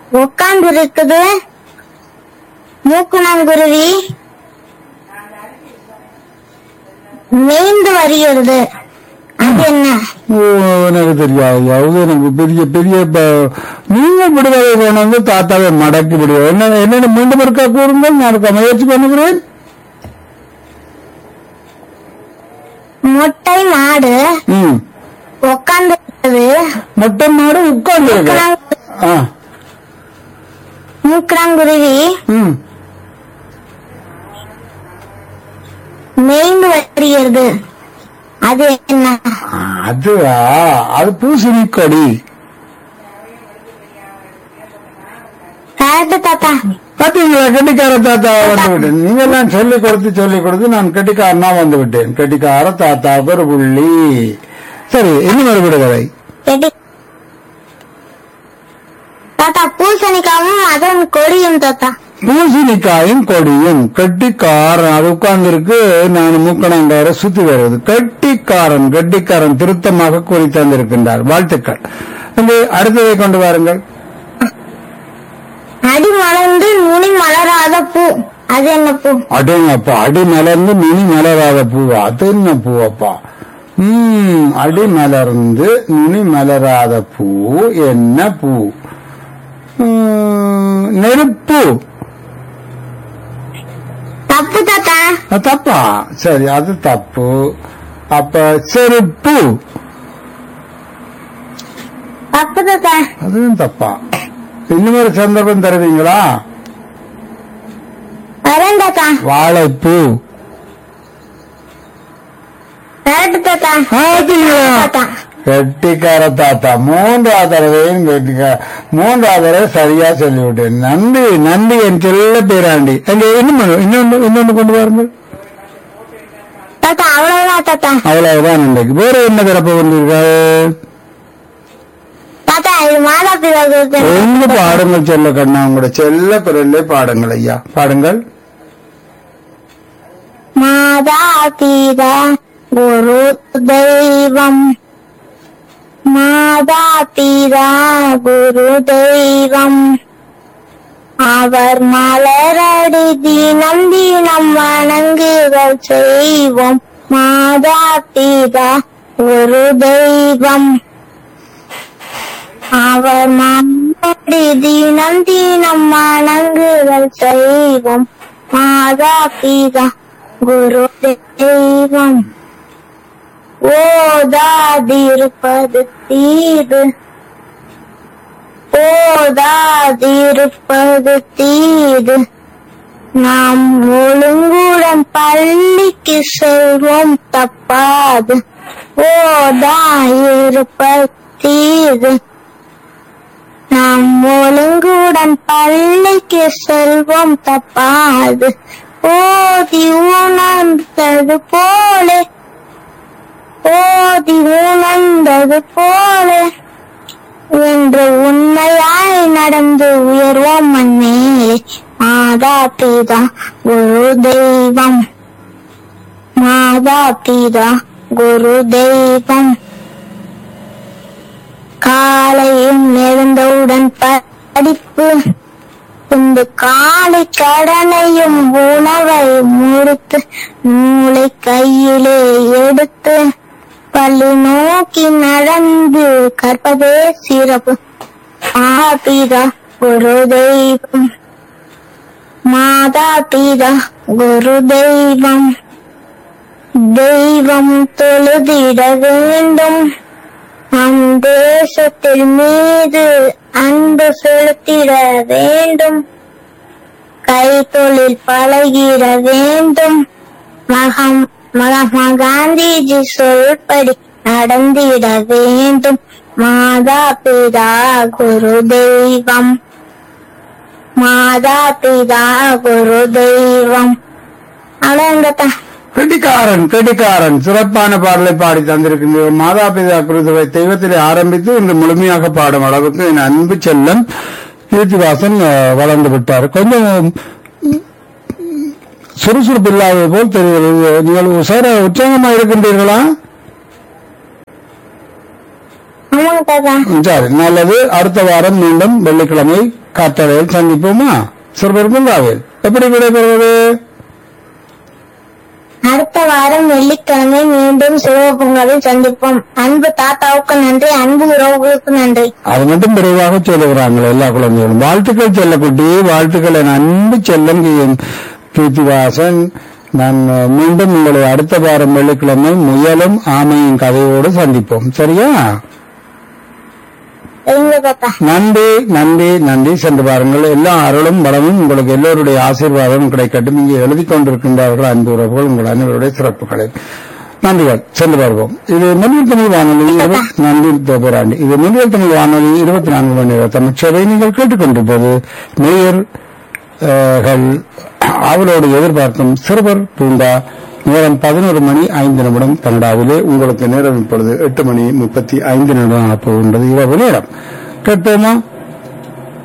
உட்கார்ந்து இருக்குது மூக்குணாங்குருவி மேய்ந்து வருகிறது அது என்ன ஓ, எனக்கு தெரியாது அது எனக்கு பெரிய பெரிய ப- நீங்க விடுதலை கொண்டு வந்து தாத்தாவை மடக்கி விடுவோம் என்ன என்னென்ன மீண்டும் இருக்கா கூறுங்கள் நான் இருக்க முயற்சி பண்ணுகிறேன் மொட்டை மாடு ம் உட்கார்ந்து இருக்குது மொட்டை மாடு உட்கார்ந்து ஆ மூக்குணாங்குருவி ம் மேய்ந்து வருகிறது அது என்ன அதுவா அது பூசணி கொடி கரெக்ட் தாத்தா பாத்தீங்களா கெட்டிக்கார தாத்தா வந்து விட்டேன் நீங்க எல்லாம் சொல்லிக் கொடுத்து சொல்லிக் கொடுத்து நான் கெட்டிக்காரனா வந்து விட்டேன் கெட்டிக்கார தாத்தாவுக்கு ஒரு புள்ளி சரி இன்னும் ஒரு விடுதலை கேட்டி தாத்தா பூசணிக்காவும் அதன் கொடியும் தாத்தா பூசணிக்காயும் கொடியும் கெட்டிக்காரன் அது உட்கார்ந்து இருக்கு நான் மூக்கணங்கார சுத்தி வருவது கெட்டிக்காரன் கெட்டிக்காரன் திருத்தமாக கூறி தந்திருக்கின்றார் வாழ்த்துக்கள் இங்கே அடுத்ததை கொண்டு வாருங்கள் அடி மலர்ந்து நுனி மலராத பூ அது என்ன பூ அடேங்கப்பா அடி மலர்ந்து நுனி மலராத பூ அது என்ன பூவப்பா ம் அடி மலர்ந்து நுனி மலராத பூ என்ன பூ ம், நெருப்பு தப்பு தாத்தா அது தப்பா சரி அது தப்பு அப்ப செருப்பு தப்பு தாத்தா அதுவும் தப்பா இன்னும் ஒரு சந்தர்ப்பம் தருவீங்களா வரேன் தாத்தா வாழைப்பூ கரெக்ட் தாத்தா பாத்தீங்களா? தாத்தா கெட்டிக்கார தாத்தா மூன்றாவது தடவையும் கெட்டிக்கார மூன்றாவது தடவை சரியா சொல்லிவிட்டேன் நன்றி நன்றி என் செல்ல பேராண்டி அங்க இன்னும் இன்னொன்று இன்னொன்று கொண்டு வாருங்கள் தாத்தா அவ்வளவுதான் தாத்தா அவ்வளவுதான் இன்றைக்கு வேற என்ன திறப்ப வந்தீர்கள் தாத்தா இது மாதா பிதா கொடுத்த எங்க பாடுங்கள் செல்ல கண்ணா உங்களோட செல்ல குரல்லே பாடுங்கள் ஐயா பாடுங்கள் மாதா பிதா குரு தெய்வம் மாதா பிதா குரு தெய்வம் அவர் மலரடி தினம் தினம் வணங்குதல் செய்வோம் மாதா பிதா குரு தெய்வம் அவர் மலரடி தினம் தினம் வணங்குதல் செய்வோம் மாதா பிதா குரு தெய்வம் ஓதாதிருப்பது தீது ஓதாதிருப்பது தீது நாம் ஒழுங்குடன் பள்ளிக்கு செல்வோம் தப்பாது ஓதாயிருப்பது தீது நாம் ஒழுங்குடன் பள்ளிக்கு செல்வோம் தப்பாது ஓதி உணர்ந்தது போலே ஓதி உணர்ந்தது போலே என்று உண்மையாய் நடந்து உயர்வோம் மண்ணே மாதா பிதா குரு தெய்வம் மாதா பிதா குரு தெய்வம் காலையும் எழுந்தவுடன் படிப்பு இந்த காலை கடனையும் உணவை முடித்து நூலை கையிலே எடுத்து பள்ளி நோக்கி நடந்து கற்பதே சிறப்பு மாதா பிதா குரு தெய்வம் மாதா பிதா குரு தெய்வம் தெய்வம் தொழுதிட வேண்டும் நம் தேசத்தில் மீது அன்பு செலுத்திட வேண்டும் கைத்தொழில் பழகிட வேண்டும் மகம் மகாத்மா காந்திஜி சொல்படி நடந்திட வேண்டும் மாதா பிதா குரு தெய்வம் மாதா பிதா குரு தெய்வம் அவ்வளோங்கத்தா கெட்டிக்காரன் கெட்டிக்காரன் சிறப்பான பாடலை பாடி தந்திருக்கின்ற மாதா பிதா குருதுவை தெய்வத்திலே ஆரம்பித்து இன்று முழுமையாக பாடும் அளவுக்கு என் அன்பு செல்லம் கீர்த்திவாசன் அஹ், வளர்ந்து விட்டார் கொஞ்சம் உம், சுறுசுறுப்பு இல்லாதது போல் தெரிகிறது நீங்கள் உசார உற்சாகமா இருக்கின்றீர்களா ஆமாங்க தாத்தா சரி நல்லது அடுத்த வாரம் மீண்டும் வெள்ளிக்கிழமை காற்றலையில் சந்திப்போமா சிறுபெரும்புங்காவில் எப்படி விடைபெறுவது அடுத்த வாரம் வெள்ளிக்கிழமை மீண்டும் சிவபொங்கலில் சந்திப்போம் அன்பு தாத்தாவுக்கு நன்றி அன்பு உறவுகளுக்கு நன்றி அது மட்டும் விரைவாக சொல்லுகிறாங்களே எல்லா குழந்தைகளும் வாழ்த்துக்கள் செல்லக்குட்டி வாழ்த்துக்கள் என் அன்பு செல்லம் கீர்த்திவாசன் நான் அஹ், மீண்டும் உங்களை அடுத்த வாரம் வெள்ளிக்கிழமை முயலும் ஆமையின் கதையோடு சந்திப்போம் சரியா சரிங்க தாத்தா நன்றி நன்றி நன்றி சென்று பாருங்கள் எல்லா அருளும் வளமும் உங்களுக்கு எல்லோருடைய ஆசீர்வாதம் கிடைக்கட்டும் இங்கே எழுதி கொண்டிருக்கின்றார்கள் அன்பு உறவுகள் உங்கள் அனைவருடைய சிறப்புகளை நன்றிகள் சென்று பார்ப்போம் இது மின்னல் தமிழ் வானொலி இருபத்தி- நன்றி தோபராண்டி இது மின்னல் தமிழ் வானொலி இருபத்தி நான்கு மணி நேர தமிழ்ச்சேவை நீங்கள் கேட்டுக்கொண்டிருப்பது மேயர் அஹ், கள் அவளோடு எதிர்பார்க்கும் சிறுவர் பூண்டா நேரம் பதினோரு மணி ஐந்து நிமிடம் கனடாவிலே உங்களுக்கு நேரம் இப்பொழுது எட்டு மணி முப்பத்தி ஐந்து நிமிடம் ஆகப் போகின்றது இரவு நேரம் கேட்போமா